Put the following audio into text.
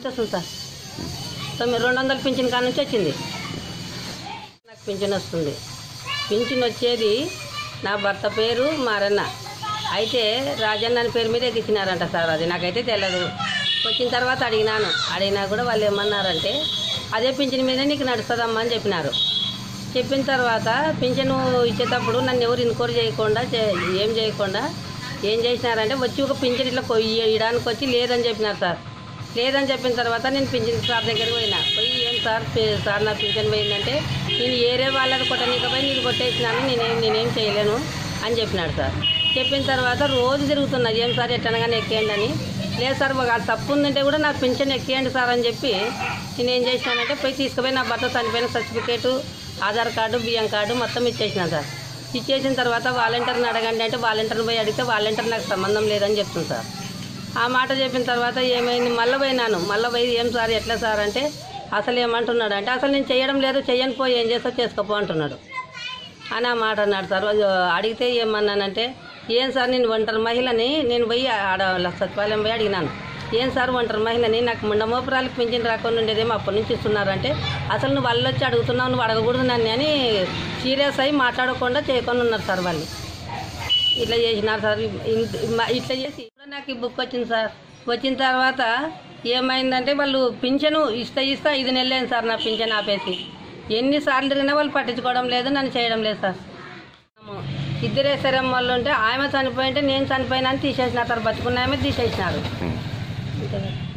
నుంచి వస్తుంది సార్ తొమ్మిది రెండు వందల పింఛన్ కాడ నుంచి వచ్చింది నాకు పింఛన్ వస్తుంది పింఛన్ వచ్చేది నా భర్త పేరు మారన్న అయితే రాజన్న అని పేరు మీద ఎక్కించినారంట సార్ అది నాకైతే తెలియదు వచ్చిన తర్వాత అడిగినాను అడిగినా కూడా వాళ్ళు ఏమన్నారంటే అదే పింఛన్ మీద నీకు నడుస్తుందమ్మా అని చెప్పినారు చెప్పిన తర్వాత పింఛను ఇచ్చేటప్పుడు నన్ను ఎవరు ఇన్క్వైరీ చేయకుండా చే- ఏం చేయకుండా ఏం చేసినారంటే వచ్చి ఒక పింఛన్ ఇట్లా కొయ్యి ఇయడానికి వచ్చి లేదని చెప్పినారు సార్ లేదని చెప్పిన తర్వాత నేను పింఛన్ సార్ దగ్గరికి పోయినా పోయి ఏం సార్ పి- సార్ నా పింఛన్ పోయిందంటే నేను ఏరే వాళ్ళని కొట్టనీకపోయి నేను కొట్టేసినాను నేనేం నేనేం చేయలేను అని చెప్పినాడు సార్ చెప్పిన తర్వాత రోజు తిరుగుతున్నా ఏం సార్ ఎట్టనగానే ఎక్కేయండి అని లేదు సార్ ఒక తప్పు ఉందంటే కూడా నాకు పింఛన్ ఎక్కేయండి సార్ అని చెప్పి నేను ఏం చేసినానంటే పోయి తీసుకుపోయి నా భర్త చనిపోయిన సర్టిఫికేటు ఆధార్ కార్డు బియ్యం కార్డు మొత్తం ఇచ్చేసిన సార్ ఇచ్చేసిన తర్వాత వాలంటీర్ని అడగండి అంటే వాలంటీర్ని పోయి అడిగితే వాలంటీర్ నాకు సంబంధం లేదని చెప్తుంది సార్ ఆ మాట చెప్పిన తర్వాత ఏమైంది మళ్ళీ పోయినాను మళ్ళీ పోయి ఏం సార్ ఎట్లా సార్ అంటే అసలు ఏమంటున్నాడు అంటే అసలు నేను చేయడం లేదు చెయ్యను పోయి ఏం చేస్తా చేసుకోపో అంటున్నాడు అని ఆ మాట అన్నాడు సార్ వాళ్ళు అడిగితే ఏమన్నానంటే ఏం సార్ నేను ఒంటరి మహిళని నేను పోయి ఆడ సచివాలయం పోయి అడిగినాను ఏం సార్ ఒంటరి మహిళని నాకు ముండమోపురాలకు పింఛన్ రాకుండా ఉండేదేమో అప్పటి నుంచి ఇస్తున్నారంటే అసలు నువ్వు వాళ్ళు వచ్చి అడుగుతున్నావు నువ్వు అడగకూడదు నన్ను అని సీరియస్ అయ్యి మాట్లాడకుండా చేయకుండా ఉన్నారు సార్ వాళ్ళు ఇట్లా చేసినారు సార్ ఇన్- మ- ఇట్లా చేసి కూడా నాకు ఈ బుక్ వచ్చింది సార్ వచ్చిన తర్వాత ఏమైందంటే వాళ్ళు పింఛను ఇస్తా ఇస్తా ఐదు నెలలేను సార్ నా పింఛన్ ఆపేసి ఎన్నిసార్లు తిరిగినా వాళ్ళు పట్టించుకోవడం లేదు నన్ను చేయడం లేదు సార్ ఇద్దరే శరం వాళ్ళు ఉంటే ఆమె చనిపోయింటే నేను చనిపోయినా అని తీసేసినారు సార్ బతుకున్న ఆమె తీసేసినారు అంతే కదా.